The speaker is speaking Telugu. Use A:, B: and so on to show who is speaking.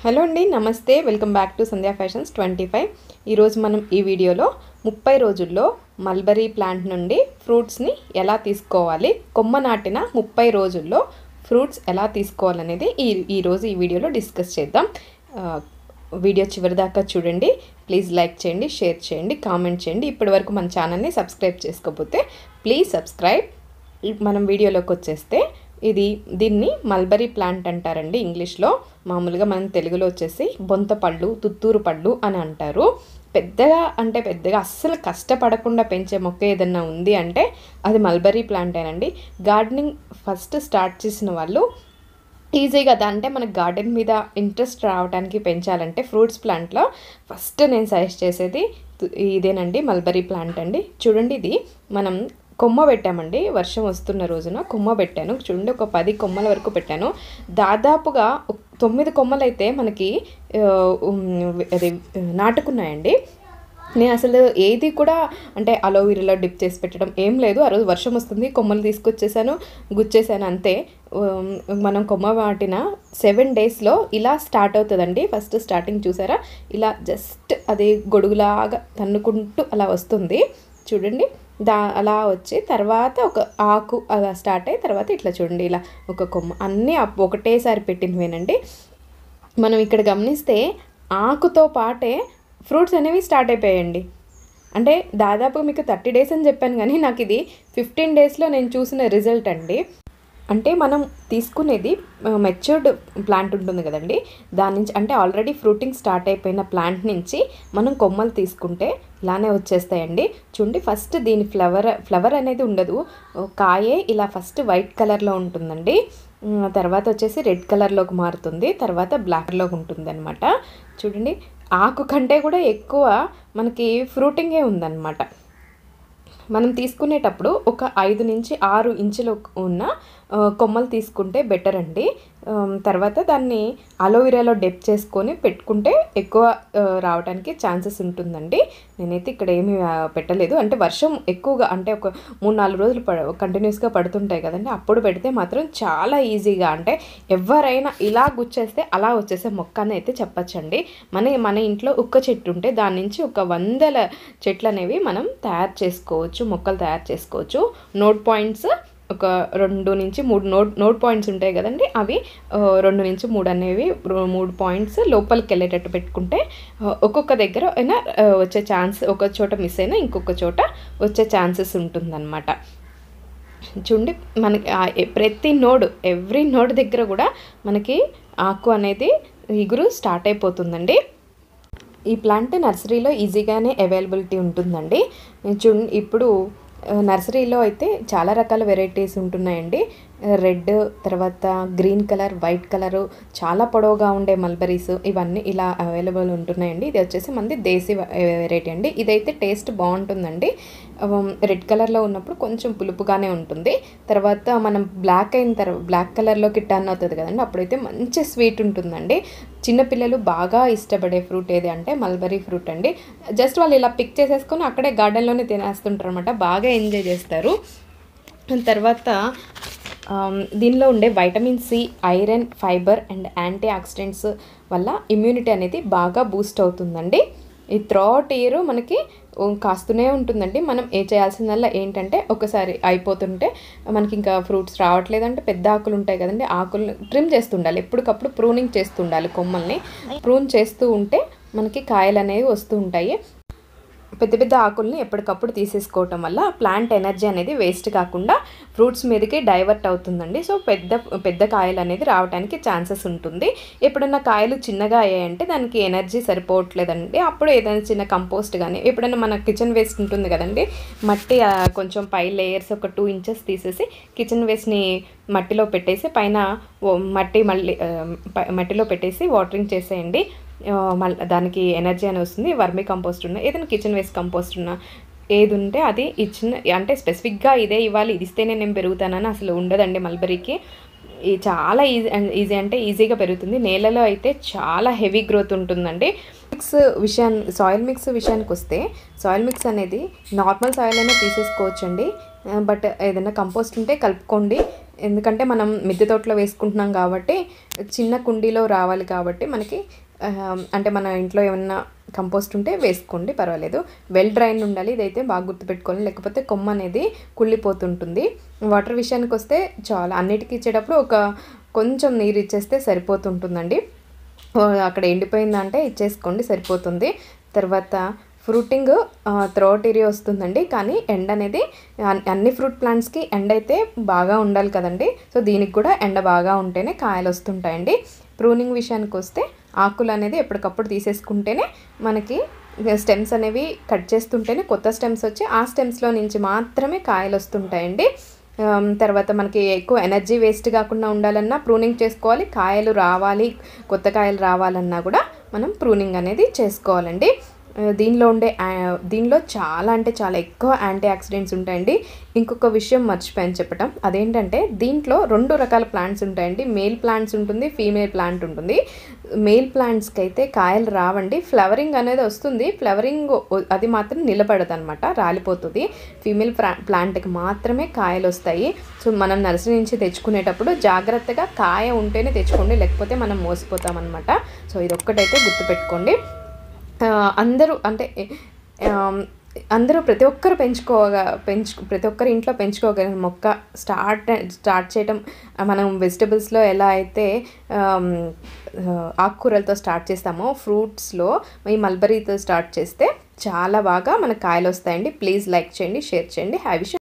A: హలో అండి నమస్తే welcome back to Sandhya fashions twenty five ఈరోజు మనం ఈ వీడియోలో ముప్పై రోజుల్లో మల్బరీ ప్లాంట్ నుండి ఫ్రూట్స్ని ఎలా తీసుకోవాలి కొమ్మ నాటిన ముప్పై రోజుల్లో ఫ్రూట్స్ ఎలా తీసుకోవాలనేది ఈ ఈరోజు ఈ వీడియోలో డిస్కస్ చేద్దాం ఆ, వీడియో చివరి దాకా చూడండి ప్లీజ్ లైక్ చేయండి షేర్ చేయండి కామెంట్ చేయండి ఇప్పటివరకు మన ఛానల్ని సబ్స్క్రైబ్ చేసుకోకపోతే ప్లీజ్ సబ్స్క్రైబ్ మనం వీడియోలోకి వచ్చేస్తే ఇది దీన్ని మల్బరీ ప్లాంట్ అంటారండి ఇంగ్లీష్లో మామూలుగా మనం తెలుగులో వచ్చేసి బొంత పళ్ళు తుత్తూరు పళ్ళు అని అంటారు పెద్దగా అంటే పెద్దగా అస్సలు కష్టపడకుండా పెంచే మొక్క ఏదన్నా ఉంది అంటే అది మల్బరీ ప్లాంటేనండి గార్డెనింగ్ ఫస్ట్ స్టార్ట్ చేసిన వాళ్ళు ఈజీగా దా- అంటే మనకు గార్డెన్ మీద ఇంట్రెస్ట్ రావడానికి పెంచాలంటే ఫ్రూట్స్ ప్లాంట్లో ఫస్ట్ నేను సజెస్ట్ చేసేది తు- ఇదేనండి మల్బరీ ప్లాంట్ అండి చూడండి ఇది మనం కొమ్మ పెట్టామండి వర్షం వస్తున్న రోజున కొమ్మ పెట్టాను చూడండి ఒక పది కొమ్మల వరకు పెట్టాను దాదాపుగా ఒక తొమ్మిది కొమ్మలు అయితే మనకి ఆ, ఉమ్, అది నాటుకున్నాయండి నేను అసలు ఏది కూడా అంటే అలోవీరాలో డిప్ చేసి పెట్టడం ఏం లేదు ఆ రోజు వర్షం వస్తుంది కొమ్మలు తీసుకొచ్చేసాను గుచ్చేసాను అంతే ఉమ్, మనం కొమ్మ వాటిన సెవెన్ డేస్లో ఇలా స్టార్ట్ అవుతుందండి ఫస్ట్ స్టార్టింగ్ చూసారా ఇలా జస్ట్ అది గొడుగులాగా తన్నుకుంటూ అలా వస్తుంది చూడండి దా అలా వచ్చి తర్వాత ఒక ఆకు అలా స్టార్ట్ అయ్యి తర్వాత ఇట్లా చూడండి ఇలా ఒక కొమ్మ అన్నీ అప్- ఒకటేసారి పెట్టినవేనండి మనం ఇక్కడ గమనిస్తే ఆకుతో పాటే ఫ్రూట్స్ అనేవి స్టార్ట్ అయిపోయాయండి అంటే దాదాపు మీకు థర్టీ డేస్ అని చెప్పాను కానీ నాకు ఇది ఫిఫ్టీన్ డేస్లో నేను చూసిన రిజల్ట్ అండి అంటే మనం తీసుకునేది మెచ్యూర్డ్ ప్లాంట్ ఉంటుంది కదండి దాని నుంచి అంటే ఆల్రెడీ ఫ్రూటింగ్ స్టార్ట్ అయిపోయిన ప్లాంట్ నుంచి మనం కొమ్మలు తీసుకుంటే ఇలానే వచ్చేస్తాయండి చూడండి ఫస్ట్ దీని ఫ్లవర్ ఫ్లవర్ అనేది ఉండదు కాయే ఇలా ఫస్ట్ వైట్ కలర్లో ఉంటుందండి ఉమ్, తర్వాత వచ్చేసి రెడ్ కలర్లోకి మారుతుంది తర్వాత బ్లాక్లోకి ఉంటుంది అనమాట చూడండి ఆకు కంటే కూడా ఎక్కువ మనకి ఫ్రూటింగే ఉందన్నమాట మనం తీసుకునేటప్పుడు ఒక ఐదు నుంచి ఆరు ఇంచులు ఉన్న ఆ, కొమ్మలు తీసుకుంటే బెటర్ అండి ఆమ్, తర్వాత దాన్ని అలోవెరాలో డెప్ చేసుకొని పెట్టుకుంటే ఎక్కువ ఆ, రావడానికి ఛాన్సెస్ ఉంటుందండి నేనైతే ఇక్కడ ఏమీ ఆ, పెట్టలేదు అంటే వర్షం ఎక్కువగా అంటే ఒక మూడు నాలుగు రోజులు పడ కంటిన్యూస్గా పడుతుంటాయి కదండి అప్పుడు పెడితే మాత్రం చాలా ఈజీగా అంటే ఎవరైనా ఇలా గుచ్చేస్తే అలా వచ్చేసే మొక్క అని అయితే చెప్పచ్చండి మన మన ఇంట్లో ఉక్క చెట్టు ఉంటే దాని నుంచి ఒక వందల చెట్లు అనేవి మనం తయారు చేసుకోవచ్చు మొక్కలు తయారు చేసుకోవచ్చు నోట్ పాయింట్స్ ఒక రెండు నుంచి మూడు నోట్ నోట్ పాయింట్స్ ఉంటాయి కదండి అవి ఆ, రెండు నుంచి మూడు అనేవి రో- మూడు పాయింట్స్ లోపలికి వెళ్ళేటట్టు పెట్టుకుంటే ఆ, ఒక్కొక్క దగ్గర అయినా ఆ, వచ్చే ఛాన్స్ ఒక చోట మిస్ అయినా ఇంకొక చోట వచ్చే ఛాన్సెస్ ఉంటుందన్నమాట చూడండి మనకి ఆ ఎ- ప్రతి నోడ్ ఎవ్రీ నోడ్ దగ్గర కూడా మనకి ఆకు అనేది ఇగురు స్టార్ట్ అయిపోతుందండి ఈ ప్లాంట్ నర్సరీలో ఈజీగానే అవైలబిలిటీ ఉంటుందండి చూడండి ఇప్పుడు ఆ, నర్సరీలో అయితే చాలా రకాల వెరైటీస్ ఉంటున్నాయండి రెడ్ తర్వాత గ్రీన్ కలర్ వైట్ కలరు చాలా పొడవుగా ఉండే మల్బరీస్ ఇవన్నీ ఇలా అవైలబుల్ ఉంటున్నాయండి ఇది వచ్చేసి మనది దేశీ వెరైటీ అండి ఇదైతే టేస్ట్ బాగుంటుందండి రెడ్ కలర్లో ఉన్నప్పుడు కొంచెం పులుపుగానే ఉంటుంది తర్వాత మనం బ్లాక్ అయిన తర్వాత బ్లాక్ కలర్లోకి టర్న్ అవుతుంది కదండి అప్పుడైతే మంచి స్వీట్ ఉంటుందండి చిన్నపిల్లలు బాగా ఇష్టపడే ఫ్రూట్ ఏది అంటే మల్బరీ ఫ్రూట్ అండి జస్ట్ వాళ్ళు ఇలా పిక్ చేసేసుకొని అక్కడే గార్డెన్లోనే తినేస్తుంటారు అనమాట బాగా ఎంజాయ్ చేస్తారు తర్వాత ఆమ్, దీనిలో ఉండే vitamin C iron fibre and antioxidants వల్ల ఇమ్యూనిటీ అనేది బాగా బూస్ట్ అవుతుందండి ఈ త్రోట్ ఇయర్ మనకి ఓ కాస్తూనే ఉంటుందండి మనం ఏ చేయాల్సిందల్లా ఏంటంటే ఒకసారి అయిపోతుంటే మనకి ఇంకా ఫ్రూట్స్ రావట్లేదంటే పెద్ద ఆకులు ఉంటాయి కదండి ఆకులు ట్రిమ్ చేస్తుండాలి ఎప్పటికప్పుడు ప్రూనింగ్ చేస్తుండాలి కొమ్మల్ని ప్రూన్ చేస్తూ ఉంటే మనకి కాయలు అనేవి వస్తూ ఉంటాయి పెద్ద పెద్ద ఆకుల్ని ఎప్పటికప్పుడు తీసేసుకోవటం వల్ల ప్లాంట్ ఎనర్జీ అనేది వేస్ట్ కాకుండా ఫ్రూట్స్ మీదకి డైవర్ట్ అవుతుందండి సో పెద్ద పెద్ద కాయలు అనేది రావడానికి ఛాన్సెస్ ఉంటుంది ఎప్పుడన్నా కాయలు చిన్నగా అయ్యాయంటే దానికి ఎనర్జీ సరిపోవట్లేదండి అప్పుడు ఏదైనా చిన్న కంపోస్ట్ కానీ ఎప్పుడైనా మన కిచెన్ వేస్ట్ ఉంటుంది కదండి మట్టి ఆ, కొంచెం పై లేయర్స్ ఒక టూ ఇంచెస్ తీసేసి కిచెన్ వేస్ట్ని మట్టిలో పెట్టేసి పైన ఓ- మట్టి మళ్ళీ ఆ, ప- మట్టిలో పెట్టేసి వాటరింగ్ చేసేయండి ఆ, మళ్ళీ దానికి ఎనర్జీ అని వస్తుంది వర్మీ కంపోస్ట్ ఉన్న ఏదైనా కిచెన్ వేస్ట్ కంపోస్ట్ ఉన్న ఏది ఉంటే అది ఇచ్చిన అంటే స్పెసిఫిక్గా ఇదే ఇవ్వాలి ఇది ఇస్తేనే నేను పెరుగుతానని అసలు ఉండదండి మల్బరీకి ఈ చాలా ఈజీ ఈజీ అంటే ఈజీగా పెరుగుతుంది నేలలో అయితే చాలా హెవీ గ్రోత్ ఉంటుందండి మిక్స్ విషయాన్ని సాయిల్ మిక్స్ విషయానికి వస్తే సాయిల్ మిక్స్ అనేది నార్మల్ సాయిల్ అయినా తీసేసుకోవచ్చండి బట్ ఏదైనా కంపోస్ట్ ఉంటే కలుపుకోండి ఎందుకంటే మనం మిద్దె తోటలో వేసుకుంటున్నాం కాబట్టి చిన్న కుండీలో రావాలి కాబట్టి మనకి ఆ, అంటే మన ఇంట్లో ఏమన్నా కంపోస్ట్ ఉంటే వేసుకోండి పర్వాలేదు వెల్ డ్రైన్ ఉండాలి ఇదైతే బాగా గుర్తుపెట్టుకోవాలి లేకపోతే కొమ్మ అనేది కుళ్ళిపోతుంటుంది వాటర్ విషయానికి వస్తే చాలా అన్నిటికీ ఇచ్చేటప్పుడు ఒక కొంచెం నీరు ఇచ్చేస్తే సరిపోతుంటుందండి ఓ, అక్కడ ఎండిపోయిందంటే ఇచ్చేసుకోండి సరిపోతుంది తర్వాత ఫ్రూటింగ్ త్రోట్ ఏరియా వస్తుందండి కానీ ఎండ అనేది అన్- అన్ని ఫ్రూట్ ప్లాంట్స్కి ఎండ అయితే బాగా ఉండాలి కదండి సో దీనికి కూడా ఎండ బాగా ఉంటేనే కాయలు వస్తుంటాయండి ప్రూనింగ్ విషయానికి వస్తే ఆకులు అనేది ఎప్పటికప్పుడు తీసేసుకుంటేనే మనకి స్టెమ్స్ అనేవి కట్ చేస్తుంటేనే కొత్త స్టెమ్స్ వచ్చి ఆ స్టెమ్స్లో నుంచి మాత్రమే కాయలు వస్తుంటాయండి ఆమ్, తర్వాత మనకి ఎక్కువ ఎనర్జీ వేస్ట్ కాకుండా ఉండాలన్నా ప్రూనింగ్ చేసుకోవాలి కాయలు రావాలి కొత్త కాయలు రావాలన్నా కూడా మనం ప్రూనింగ్ అనేది చేసుకోవాలండి ఆ, దీనిలో ఉండే ఆ- దీనిలో చాలా అంటే చాలా ఎక్కువ యాంటీ ఆక్సిడెంట్స్ ఉంటాయండి ఇంకొక విషయం మర్చిపోయాను చెప్పటం అదేంటంటే దీంట్లో రెండు రకాల ప్లాంట్స్ ఉంటాయండి మేల్ ప్లాంట్స్ ఉంటుంది ఫీమేల్ ప్లాంట్ ఉంటుంది మేల్ ప్లాంట్స్కి అయితే కాయలు రావండి ఫ్లవరింగ్ అనేది వస్తుంది ఫ్లవరింగ్ అది మాత్రం నిలబడదు అనమాట రాలిపోతుంది ఫీమేల్ ప్లా ప్లాంట్కి మాత్రమే కాయలు వస్తాయి సో మనం నర్సరీ నుంచి తెచ్చుకునేటప్పుడు జాగ్రత్తగా కాయ ఉంటేనే తెచ్చుకోండి లేకపోతే మనం మోసపోతాం అనమాట సో ఇది ఒక్కటైతే గుర్తుపెట్టుకోండి ఆ, అందరూ అంటే ఆమ్, అందరూ ప్రతి ఒక్కరు పెంచుకోగా పెంచు ప్రతి ఒక్కరి ఇంట్లో పెంచుకోగలిగిన మొక్క స్టార్ట్ స్టార్ట్ చేయడం ఆ, మనం వెజిటబుల్స్లో ఎలా అయితే ఆమ్, ఆ, ఆకుకూరలతో స్టార్ట్ చేస్తామో ఫ్రూట్స్లో ఈ మల్బరీతో స్టార్ట్ చేస్తే చాలా బాగా మనకు కాయలు వస్తాయండి ప్లీజ్ లైక్ చేయండి షేర్ చేయండి హ్యావ్